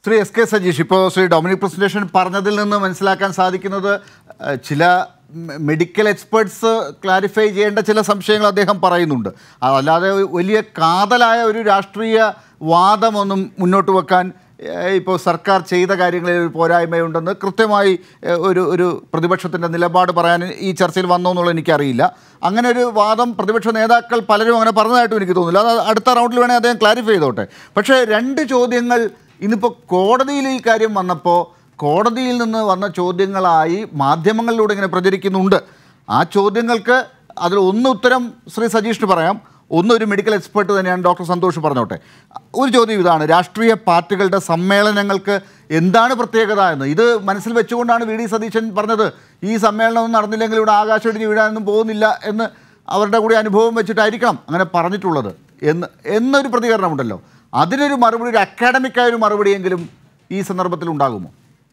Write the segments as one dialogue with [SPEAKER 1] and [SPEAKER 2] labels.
[SPEAKER 1] Shri S K Sajeesh ഇപ്പോൾ Shri Dominic presentation പറഞ്ഞതിൽ നിന്ന് മനസ്സിലാക്കാൻ സാധിക്കുന്നത് അഹ്, ചില മെ- മെഡിക്കൽ എക്സ്പേർട്സ് ക്ലാരിഫൈ ചെയ്യേണ്ട ചില സംശയങ്ങൾ അദ്ദേഹം പറയുന്നുണ്ട് അല്ലാതെ വലിയ കാതലായ ഒരു രാഷ്ട്രീയ വാദമൊന്നും മുന്നോട്ട് വെക്കാൻ ഏഹ്, ഇപ്പോൾ സർക്കാർ ചെയ്ത കാര്യങ്ങളിൽ ഒരു പോരായ്മയുണ്ടെന്ന് കൃത്യമായി ഏഹ്, ഒരു ഒരു പ്രതിപക്ഷത്തിൻ്റെ നിലപാട് പറയാൻ ഈ ചർച്ചയിൽ വന്നോ എന്നുള്ളത് എനിക്കറിയില്ല അങ്ങനെ ഒരു വാദം പ്രതിപക്ഷ നേതാക്കൾ പലരും അങ്ങനെ പറഞ്ഞതായിട്ടും എനിക്ക് തോന്നുന്നില്ല അത് അടുത്ത റൗണ്ടിൽ വേണേൽ അദ്ദേഹം ക്ലാരിഫൈ ചെയ്തോട്ടെ പക്ഷേ രണ്ട് ചോദ്യങ്ങൾ ഇന്നിപ്പോൾ കോടതിയിൽ ഈ കാര്യം വന്നപ്പോൾ കോടതിയിൽ നിന്ന് വന്ന ചോദ്യങ്ങളായി മാധ്യമങ്ങളിലൂടെ ഇങ്ങനെ പ്രചരിക്കുന്നുണ്ട് ആ ചോദ്യങ്ങൾക്ക് അതിൽ ഒന്ന് ഉത്തരം ശ്രീ സജീഷിന് പറയാം ഒന്ന് ഒരു മെഡിക്കൽ എക്സ്പേർട്ട് തന്നെയാണ് ഡോക്ടർ സന്തോഷ് പറഞ്ഞോട്ടെ ഒരു ചോദ്യം ഇതാണ് രാഷ്ട്രീയ പാർട്ടികളുടെ സമ്മേളനങ്ങൾക്ക് എന്താണ് പ്രത്യേകത എന്ന് ഇത് മനസ്സിൽ വെച്ചുകൊണ്ടാണ് വി ഡി സതീശൻ പറഞ്ഞത് ഈ സമ്മേളനം നടന്നില്ലെങ്കിൽ ഇവിടെ ആകാശമിടിഞ്ഞ് വീഴാനൊന്നും പോകുന്നില്ല എന്ന് അവരുടെ കൂടി അനുഭവം വെച്ചിട്ടായിരിക്കണം അങ്ങനെ പറഞ്ഞിട്ടുള്ളത് എന്ന് എന്നൊരു പ്രതികരണമുണ്ടല്ലോ അതിനൊരു മറുപടി ഒരു അക്കാഡമിക്കായ ഒരു മറുപടിയെങ്കിലും ഈ സന്ദർഭത്തിൽ ഉണ്ടാകുമോ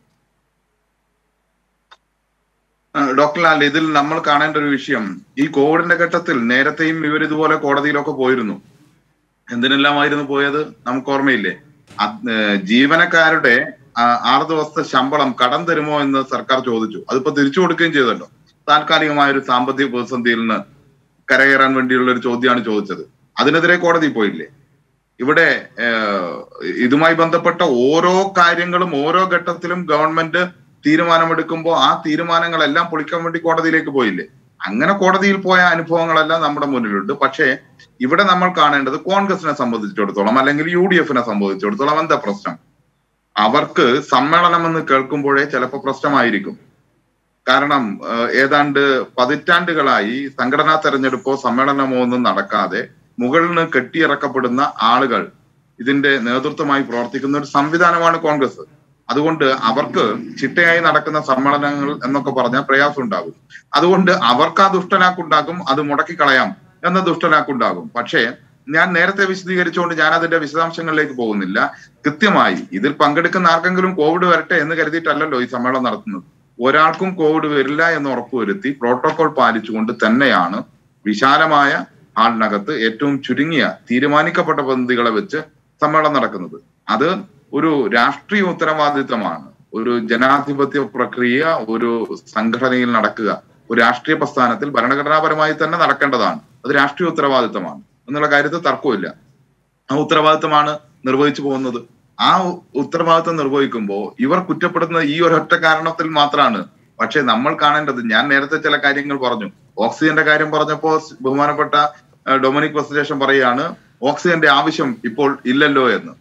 [SPEAKER 2] ആ, ഡോക്ടർ ലാൽ ഇതിൽ നമ്മൾ കാണേണ്ട ഒരു വിഷയം ഈ കോവിഡിന്റെ ഘട്ടത്തിൽ നേരത്തെയും ഇവർ ഇതുപോലെ കോടതിയിലൊക്കെ പോയിരുന്നു എന്തിനെല്ലാമായിരുന്നു പോയത് നമുക്ക് ഓർമ്മയില്ലേ അത്, ഏ, ജീവനക്കാരുടെ ആ, ആറ് ദിവസത്തെ ശമ്പളം കടം തരുമോ എന്ന് സർക്കാർ ചോദിച്ചു അതിപ്പോ തിരിച്ചു കൊടുക്കുകയും ചെയ്തല്ലോ താൽക്കാലികമായ ഒരു സാമ്പത്തിക പ്രതിസന്ധിയിൽ നിന്ന് കരകയറാൻ വേണ്ടിയുള്ള ഒരു ചോദ്യമാണ് ചോദിച്ചത് അതിനെതിരെ കോടതി പോയില്ലേ ഇവിടെ ഏഹ്, ഇതുമായി ബന്ധപ്പെട്ട ഓരോ കാര്യങ്ങളും ഓരോ ഘട്ടത്തിലും ഗവൺമെന്റ് തീരുമാനമെടുക്കുമ്പോൾ ആ തീരുമാനങ്ങളെല്ലാം പൊളിക്കാൻ വേണ്ടി കോടതിയിലേക്ക് പോയില്ലേ അങ്ങനെ കോടതിയിൽ പോയ അനുഭവങ്ങളെല്ലാം നമ്മുടെ മുന്നിലുണ്ട് പക്ഷേ ഇവിടെ നമ്മൾ കാണേണ്ടത് കോൺഗ്രസിനെ സംബന്ധിച്ചിടത്തോളം അല്ലെങ്കിൽ യു ഡി എഫിനെ സംബന്ധിച്ചിടത്തോളം എന്താ പ്രശ്നം അവർക്ക് സമ്മേളനം എന്ന് കേൾക്കുമ്പോഴേ ചിലപ്പോൾ പ്രശ്നമായിരിക്കും കാരണം ഏഹ്, ഏതാണ്ട് പതിറ്റാണ്ടുകളായി സംഘടനാ തെരഞ്ഞെടുപ്പോ സമ്മേളനമോ ഒന്നും നടക്കാതെ മുകളിൽ നിന്ന് കെട്ടിയിറക്കപ്പെടുന്ന ആളുകൾ ഇതിന്റെ നേതൃത്വമായി പ്രവർത്തിക്കുന്ന ഒരു സംവിധാനമാണ് കോൺഗ്രസ് അതുകൊണ്ട് അവർക്ക് ചിട്ടയായി നടക്കുന്ന സമ്മേളനങ്ങൾ എന്നൊക്കെ പറഞ്ഞാൽ പ്രയാസം ഉണ്ടാകും അതുകൊണ്ട് അവർക്ക് ആ ദുഷ്ടലാക്കുണ്ടാകും അത് മുടക്കി കളയാം എന്ന ദുഷ്ടലാക്കുണ്ടാകും പക്ഷേ ഞാൻ നേരത്തെ വിശദീകരിച്ചുകൊണ്ട് ഞാൻ അതിന്റെ വിശദാംശങ്ങളിലേക്ക് പോകുന്നില്ല കൃത്യമായി ഇതിൽ പങ്കെടുക്കുന്ന ആർക്കെങ്കിലും കോവിഡ് വരട്ടെ എന്ന് കരുതിയിട്ടല്ലല്ലോ ഈ സമ്മേളനം നടത്തുന്നത് ഒരാൾക്കും കോവിഡ് വരില്ല എന്ന് ഉറപ്പുവരുത്തി പ്രോട്ടോകോൾ പാലിച്ചുകൊണ്ട് തന്നെയാണ് വിശാലമായ ഹാളിനകത്ത് ഏറ്റവും ചുരുങ്ങിയ തീരുമാനിക്കപ്പെട്ട പദ്ധതികളെ വെച്ച് സമ്മേളനം നടക്കുന്നത് അത് ഒരു രാഷ്ട്രീയ ഉത്തരവാദിത്തമാണ് ഒരു ജനാധിപത്യ പ്രക്രിയ ഒരു സംഘടനയിൽ നടക്കുക ഒരു രാഷ്ട്രീയ പ്രസ്ഥാനത്തിൽ ഭരണഘടനാപരമായി തന്നെ നടക്കേണ്ടതാണ് അത് രാഷ്ട്രീയ ഉത്തരവാദിത്തമാണ് എന്നുള്ള കാര്യത്തിൽ തർക്കമില്ല ആ ഉത്തരവാദിത്തമാണ് നിർവഹിച്ചു പോകുന്നത് ആ ഉ- ഉത്തരവാദിത്തം നിർവഹിക്കുമ്പോൾ ഇവർ കുറ്റപ്പെടുന്നത് ഈ ഒരൊറ്റ കാരണത്തിൽ മാത്രമാണ് പക്ഷെ നമ്മൾ കാണേണ്ടത് ഞാൻ നേരത്തെ ചില കാര്യങ്ങൾ പറഞ്ഞു ഓക്സിജന്റെ കാര്യം പറഞ്ഞപ്പോ സ് ബഹുമാനപ്പെട്ട ഏഹ്, ഡൊമിനിക് പ്രസന്റേഷൻ പറയുകയാണ് ഓക്സിജന്റെ ആവശ്യം ഇപ്പോൾ ഇല്ലല്ലോ എന്ന്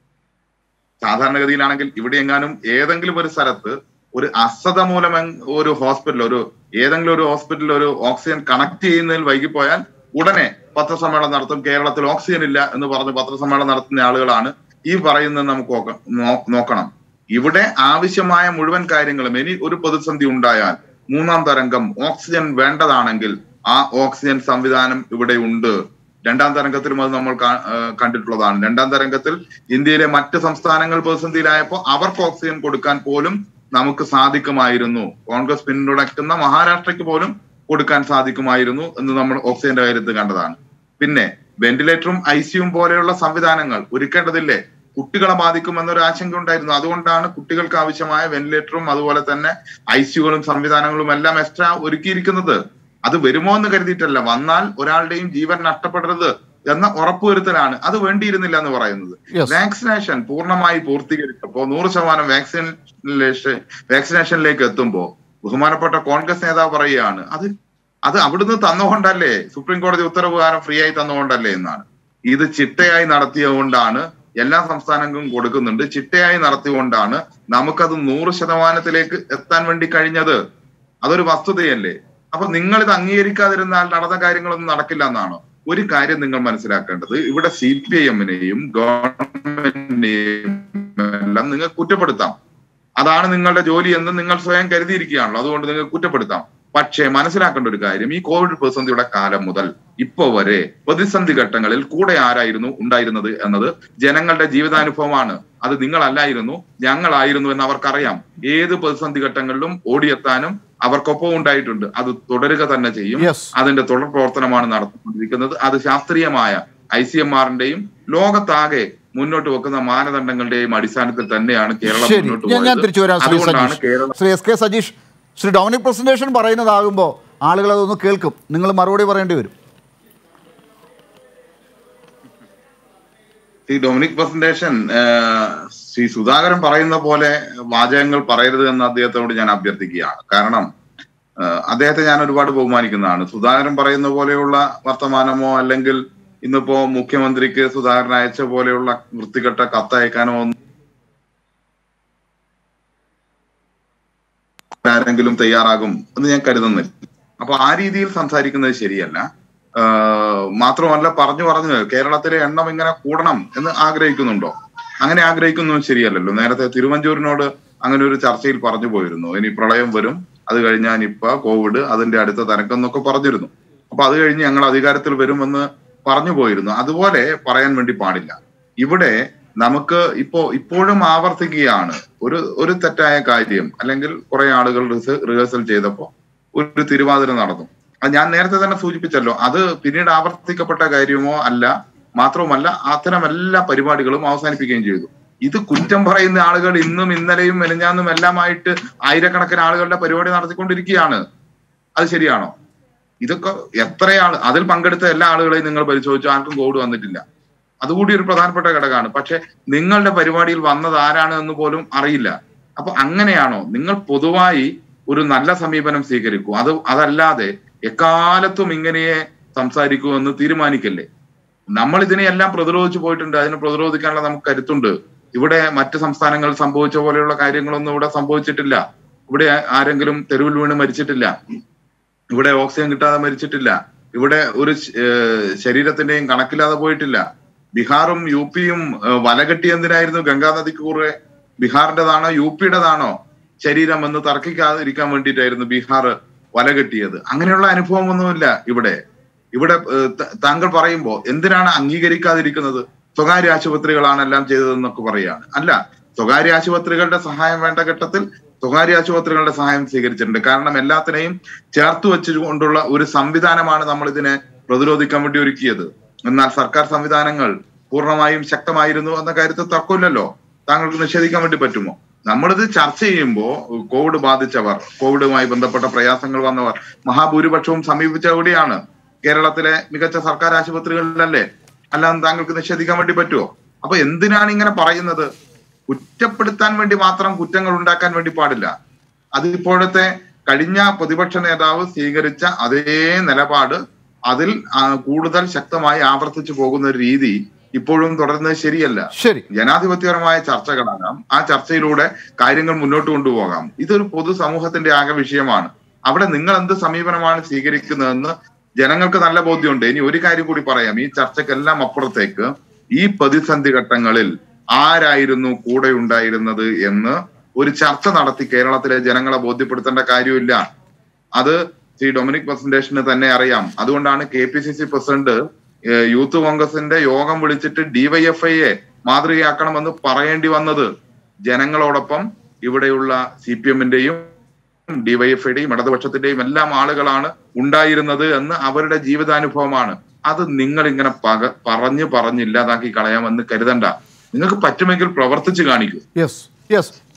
[SPEAKER 2] സാധാരണഗതിയിലാണെങ്കിൽ ഇവിടെ എങ്ങാനും ഏതെങ്കിലും ഒരു സ്ഥലത്ത് ഒരു അശ്രദ്ധ മൂലം എങ്- ഒരു ഹോസ്പിറ്റൽ ഒരു ഏതെങ്കിലും ഒരു ഹോസ്പിറ്റലിൽ ഒരു ഓക്സിജൻ കണക്ട് ചെയ്യുന്നതിൽ വൈകിപ്പോയാൽ ഉടനെ പത്രസമ്മേളനം നടത്തും കേരളത്തിൽ ഓക്സിജൻ ഇല്ല എന്ന് പറഞ്ഞ് പത്രസമ്മേളനം നടത്തുന്ന ആളുകളാണ് ഈ പറയുന്നത് നമുക്ക് നോക്ക- നോ- നോക്കണം ഇവിടെ ആവശ്യമായ മുഴുവൻ കാര്യങ്ങളും ഇനി ഒരു പ്രതിസന്ധി ഉണ്ടായാൽ മൂന്നാം തരംഗം ഓക്സിജൻ വേണ്ടതാണെങ്കിൽ ആ ഓക്സിജൻ സംവിധാനം ഇവിടെ ഉണ്ട് രണ്ടാം തരംഗത്തിലും അത് നമ്മൾ കാ- ആ, കണ്ടിട്ടുള്ളതാണ് രണ്ടാം തരംഗത്തിൽ ഇന്ത്യയിലെ മറ്റ് സംസ്ഥാനങ്ങൾ പ്രതിസന്ധിയിലായപ്പോൾ അവർക്ക് ഓക്സിജൻ കൊടുക്കാൻ പോലും നമുക്ക് സാധിക്കുമായിരുന്നു കോൺഗ്രസ് പിന്തുണയ്ക്കുന്ന മഹാരാഷ്ട്രയ്ക്ക് പോലും കൊടുക്കാൻ സാധിക്കുമായിരുന്നു എന്ന് നമ്മൾ ഓക്സിജന്റെ കാര്യത്തിൽ കണ്ടതാണ് പിന്നെ വെന്റിലേറ്ററും ഐസിയും പോലെയുള്ള സംവിധാനങ്ങൾ ഒരുക്കേണ്ടതില്ലേ കുട്ടികളെ ബാധിക്കുമെന്നൊരു ആശങ്ക ഉണ്ടായിരുന്നു അതുകൊണ്ടാണ് കുട്ടികൾക്ക് ആവശ്യമായ വെന്റിലേറ്ററും അതുപോലെ തന്നെ ഐസിയുകളും സംവിധാനങ്ങളും എല്ലാം എക്സ്ട്രാ ഒരുക്കിയിരിക്കുന്നത് അത് വരുമോ എന്ന് കരുതിയിട്ടല്ല വന്നാൽ ഒരാളുടെയും ജീവൻ നഷ്ടപ്പെടരുത് എന്ന ഉറപ്പുവരുത്തലാണ് അത് വേണ്ടിയിരുന്നില്ല എന്ന് പറയുന്നത്
[SPEAKER 1] Yes.
[SPEAKER 2] വാക്സിനേഷൻ പൂർണ്ണമായി പൂർത്തീകരിച്ചപ്പോ നൂറ് ശതമാനം വാക്സിനേഷൻ വാക്സിനേഷനിലേക്ക് എത്തുമ്പോ ബഹുമാനപ്പെട്ട കോൺഗ്രസ് നേതാവ് പറയുകയാണ് അത് അത് അവിടുന്ന് തന്നുകൊണ്ടല്ലേ സുപ്രീം കോടതി ഉത്തരവ് പ്രകാരം ഫ്രീ ആയി തന്നുകൊണ്ടല്ലേ എന്നാണ് ഇത് ചിട്ടയായി നടത്തിയതുകൊണ്ടാണ് എല്ലാ സംസ്ഥാനങ്ങളും കൊടുക്കുന്നുണ്ട് ചിട്ടയായി നടത്തിക്കൊണ്ടാണ് നമുക്കത് നൂറ് ശതമാനത്തിലേക്ക് എത്താൻ വേണ്ടി കഴിഞ്ഞത് അതൊരു വസ്തുതയല്ലേ അപ്പൊ നിങ്ങൾ ഇത് അംഗീകരിക്കാതിരുന്നാൽ നടന്ന കാര്യങ്ങളൊന്നും നടക്കില്ല എന്നാണോ ഒരു കാര്യം നിങ്ങൾ മനസ്സിലാക്കേണ്ടത് ഇവിടെ സി പി ഐ എമ്മിനെയും ഗവൺമെന്റിനെയും എല്ലാം നിങ്ങൾ കുറ്റപ്പെടുത്താം അതാണ് നിങ്ങളുടെ ജോലി എന്ന് നിങ്ങൾ സ്വയം കരുതിയിരിക്കുകയാണല്ലോ അതുകൊണ്ട് നിങ്ങൾക്ക് കുറ്റപ്പെടുത്താം പക്ഷേ മനസ്സിലാക്കേണ്ട ഒരു കാര്യം ഈ കോവിഡ് പ്രതിസന്ധിയുടെ കാലം മുതൽ ഇപ്പോ വരെ പ്രതിസന്ധി ഘട്ടങ്ങളിൽ കൂടെ ആരായിരുന്നു ഉണ്ടായിരുന്നത് എന്നത് ജനങ്ങളുടെ ജീവിതാനുഭവമാണ് അത് നിങ്ങളല്ലായിരുന്നു ഞങ്ങളായിരുന്നു എന്ന് അവർക്കറിയാം ഏത് പ്രതിസന്ധി ഘട്ടങ്ങളിലും ഓടിയെത്താനും അവർക്കൊപ്പം ഉണ്ടായിട്ടുണ്ട് അത് തുടരുക തന്നെ ചെയ്യും
[SPEAKER 1] Yes.
[SPEAKER 2] അതിന്റെ തുടർ പ്രവർത്തനമാണ് നടത്തിക്കൊണ്ടിരിക്കുന്നത് അത് ശാസ്ത്രീയമായ ഐ സി എം ആറിന്റെയും ലോകത്താകെ മുന്നോട്ട് വെക്കുന്ന മാനദണ്ഡങ്ങളുടെയും അടിസ്ഥാനത്തിൽ തന്നെയാണ് കേരളം
[SPEAKER 1] ശരി
[SPEAKER 2] മുന്നോട്ട്
[SPEAKER 1] ഞാൻ ഞാൻ
[SPEAKER 2] പോയത്.
[SPEAKER 1] തിരിച്ചു വരാം ശ്രീ
[SPEAKER 2] അതുകൊണ്ടാണ്
[SPEAKER 1] Sajeesh
[SPEAKER 2] Keralam
[SPEAKER 1] Shri S K Sajeesh Shri Dominic presentation പറയുന്നതാകുമ്പോൾ ആളുകൾ അതൊന്ന് കേൾക്കും നിങ്ങൾ മറുപടി പറയേണ്ടി വരും
[SPEAKER 2] ഈ ഡൊമിനിക് പ്രസന്റേഷൻ ശ്രീ സുധാകരൻ പറയുന്ന പോലെ വാചകങ്ങൾ പറയരുത് എന്ന് അദ്ദേഹത്തോട് ഞാൻ അഭ്യർത്ഥിക്കുകയാണ് കാരണം ആ, അദ്ദേഹത്തെ ഞാൻ ഒരുപാട് ബഹുമാനിക്കുന്നതാണ് സുധാകരൻ പറയുന്ന പോലെയുള്ള വർത്തമാനമോ അല്ലെങ്കിൽ ഇന്നിപ്പോ മുഖ്യമന്ത്രിക്ക് സുധാകരൻ അയച്ച പോലെയുള്ള വൃത്തികെട്ട കത്തയക്കാനോ ഒന്നും ആരെങ്കിലും തയ്യാറാകും എന്ന് ഞാൻ കരുതുന്നില്ല അപ്പൊ ആ രീതിയിൽ സംസാരിക്കുന്നത് ശരിയല്ല ആഹ് മാത്രമല്ല പറഞ്ഞു പറഞ്ഞു കേരളത്തിലെ എണ്ണം ഇങ്ങനെ കൂടണം എന്ന് ആഗ്രഹിക്കുന്നുണ്ടോ അങ്ങനെ ആഗ്രഹിക്കുന്നതും ശരിയല്ലല്ലോ നേരത്തെ തിരുവഞ്ചൂരിനോട് അങ്ങനെ ഒരു ചർച്ചയിൽ പറഞ്ഞു പോയിരുന്നു ഇനി പ്രളയം വരും അത് കഴിഞ്ഞാൽ നിപ്പ കോവിഡ് അതിന്റെ അടുത്ത തരംഗം എന്നൊക്കെ പറഞ്ഞിരുന്നു അപ്പൊ അത് കഴിഞ്ഞ് ഞങ്ങൾ അധികാരത്തിൽ വരുമെന്ന് പറഞ്ഞു പോയിരുന്നു അതുപോലെ പറയാൻ വേണ്ടി പാടില്ല ഇവിടെ നമുക്ക് ഇപ്പോ ഇപ്പോഴും ആവർത്തിക്കുകയാണ് ഒരു ഒരു തെറ്റായ കാര്യം അല്ലെങ്കിൽ കുറെ ആളുകൾ റിഹേഴ്സൽ ചെയ്തപ്പോ ഒരു തിരുവാതിര നടന്നു അത് ഞാൻ നേരത്തെ തന്നെ സൂചിപ്പിച്ചല്ലോ അത് പിന്നീട് ആവർത്തിക്കപ്പെട്ട കാര്യമോ അല്ല മാത്രവുമല്ല അത്തരം എല്ലാ പരിപാടികളും അവസാനിപ്പിക്കുകയും ചെയ്തു ഇത് കുറ്റം പറയുന്ന ആളുകൾ ഇന്നും ഇന്നലെയും മെനഞ്ഞാന്നും എല്ലാമായിട്ട് ആയിരക്കണക്കിന് ആളുകളുടെ പരിപാടി നടത്തിക്കൊണ്ടിരിക്കുകയാണ് അത് ശരിയാണോ ഇതൊക്കെ എത്രയാൾ അതിൽ പങ്കെടുത്ത എല്ലാ ആളുകളെയും നിങ്ങൾ പരിശോധിച്ചു ആർക്കും കോവിഡ് വന്നിട്ടില്ല അതുകൂടി ഒരു പ്രധാനപ്പെട്ട ഘടകമാണ് പക്ഷെ നിങ്ങളുടെ പരിപാടിയിൽ വന്നത് ആരാണ് എന്ന് പോലും അറിയില്ല അപ്പൊ അങ്ങനെയാണോ നിങ്ങൾ പൊതുവായി ഒരു നല്ല സമീപനം സ്വീകരിക്കൂ അത് അതല്ലാതെ എക്കാലത്തും ഇങ്ങനെയെ സംസാരിക്കൂ എന്ന് തീരുമാനിക്കല്ലേ നമ്മൾ ഇതിനെയെല്ലാം പ്രതിരോധിച്ചു പോയിട്ടുണ്ട് അതിനെ പ്രതിരോധിക്കാനുള്ള നമുക്ക് കരുത്തുണ്ട് ഇവിടെ മറ്റ് സംസ്ഥാനങ്ങൾ സംഭവിച്ച പോലെയുള്ള കാര്യങ്ങളൊന്നും ഇവിടെ സംഭവിച്ചിട്ടില്ല ഇവിടെ ആരെങ്കിലും തെരുവിൽ വീണ് മരിച്ചിട്ടില്ല ഇവിടെ ഓക്സിജൻ കിട്ടാതെ മരിച്ചിട്ടില്ല ഇവിടെ ഒരു ശ- ഏഹ് ശരീരത്തിന്റെയും കണക്കില്ലാതെ പോയിട്ടില്ല ബീഹാറും യു പിയും ഏഹ് വലകെട്ടി എന്തിനായിരുന്നു ഗംഗാ നദിക്ക് കുറെ ബീഹാറിന്റേതാണോ യു പിയുടേതാണോ ശരീരം എന്ന് തർക്കിക്കാതിരിക്കാൻ വേണ്ടിയിട്ടായിരുന്നു ബീഹാർ വലകെട്ടിയത് അങ്ങനെയുള്ള അനുഭവമൊന്നുമില്ല ഇവിടെ ഇവിടെ ഏഹ്, ത- താങ്കൾ പറയുമ്പോ എന്തിനാണ് അംഗീകരിക്കാതിരിക്കുന്നത് സ്വകാര്യ ആശുപത്രികളാണ് എല്ലാം ചെയ്തതെന്നൊക്കെ പറയാണ് അല്ല സ്വകാര്യ ആശുപത്രികളുടെ സഹായം വേണ്ട ഘട്ടത്തിൽ സ്വകാര്യ ആശുപത്രികളുടെ സഹായം സ്വീകരിച്ചിട്ടുണ്ട് കാരണം എല്ലാത്തിനെയും ചേർത്ത് വെച്ചുകൊണ്ടുള്ള ഒരു സംവിധാനമാണ് നമ്മൾ ഇതിനെ പ്രതിരോധിക്കാൻ വേണ്ടി ഒരുക്കിയത് എന്നാൽ സർക്കാർ സംവിധാനങ്ങൾ പൂർണ്ണമായും ശക്തമായിരുന്നു എന്ന കാര്യത്തിൽ തർക്കമില്ലല്ലോ താങ്കൾക്ക് നിഷേധിക്കാൻ വേണ്ടി പറ്റുമോ നമ്മളിത് ചർച്ച ചെയ്യുമ്പോൾ കോവിഡ് ബാധിച്ചവർ കോവിഡുമായി ബന്ധപ്പെട്ട പ്രയാസങ്ങൾ വന്നവർ മഹാഭൂരിപക്ഷവും സമീപിച്ച എവിടെയാണ് കേരളത്തിലെ മികച്ച സർക്കാർ ആശുപത്രികളിലല്ലേ അല്ലാതെ താങ്കൾക്ക് നിഷേധിക്കാൻ വേണ്ടി പറ്റുമോ അപ്പൊ എന്തിനാണ് ഇങ്ങനെ പറയുന്നത് കുറ്റപ്പെടുത്താൻ വേണ്ടി മാത്രം കുറ്റങ്ങൾ ഉണ്ടാക്കാൻ വേണ്ടി പാടില്ല അത് ഇപ്പോഴത്തെ കഴിഞ്ഞ പ്രതിപക്ഷ നേതാവ് സ്വീകരിച്ച അതേ നിലപാട് അതിൽ ആ, കൂടുതൽ ശക്തമായി ആവർത്തിച്ചു പോകുന്ന ഒരു രീതി ഇപ്പോഴും തുടരുന്നത് ശരിയല്ല
[SPEAKER 1] ശരി
[SPEAKER 2] ജനാധിപത്യപരമായ ചർച്ചകളാകാം ആ ചർച്ചയിലൂടെ കാര്യങ്ങൾ മുന്നോട്ട് കൊണ്ടുപോകാം ഇതൊരു പൊതു സമൂഹത്തിന്റെ ആകെ വിഷയമാണ് അവിടെ നിങ്ങൾ എന്ത് സമീപനമാണ് സ്വീകരിക്കുന്നതെന്ന് ജനങ്ങൾക്ക് നല്ല ബോധ്യമുണ്ട് ഇനി ഒരു കാര്യം കൂടി പറയാം ഈ ചർച്ചക്കെല്ലാം അപ്പുറത്തേക്ക് ഈ പ്രതിസന്ധി ഘട്ടങ്ങളിൽ ആരായിരുന്നു കൂടെ ഉണ്ടായിരുന്നത് എന്ന് ഒരു ചർച്ച നടത്തി കേരളത്തിലെ ജനങ്ങളെ ബോധ്യപ്പെടുത്തേണ്ട കാര്യമില്ല അത് ശ്രീ ഡൊമിനിക് പ്രസന്റേഷന് തന്നെ അറിയാം അതുകൊണ്ടാണ് K P C C president ഏഹ്, യൂത്ത് കോൺഗ്രസിന്റെ യോഗം വിളിച്ചിട്ട് ഡിവൈഎഫ്ഐയെ മാതൃകയാക്കണമെന്ന് പറയേണ്ടി വന്നത് ജനങ്ങളോടൊപ്പം ഇവിടെയുള്ള സി പി എമ്മിന്റെയും ഡിവൈഎഫ്ഐയുടെയും ഇടതുപക്ഷത്തിന്റെയും എല്ലാം ആളുകളാണ് ഉണ്ടായിരുന്നത് എന്ന് അവരുടെ ജീവിതാനുഭവമാണ് അത് നിങ്ങൾ ഇങ്ങനെ പക പറഞ്ഞു പറഞ്ഞ് ഇല്ലാതാക്കി കളയാമെന്ന് കരുതണ്ട നിങ്ങൾക്ക് പറ്റുമെങ്കിൽ പ്രവർത്തിച്ചു കാണിക്കൂ
[SPEAKER 1] യെസ് യെസ്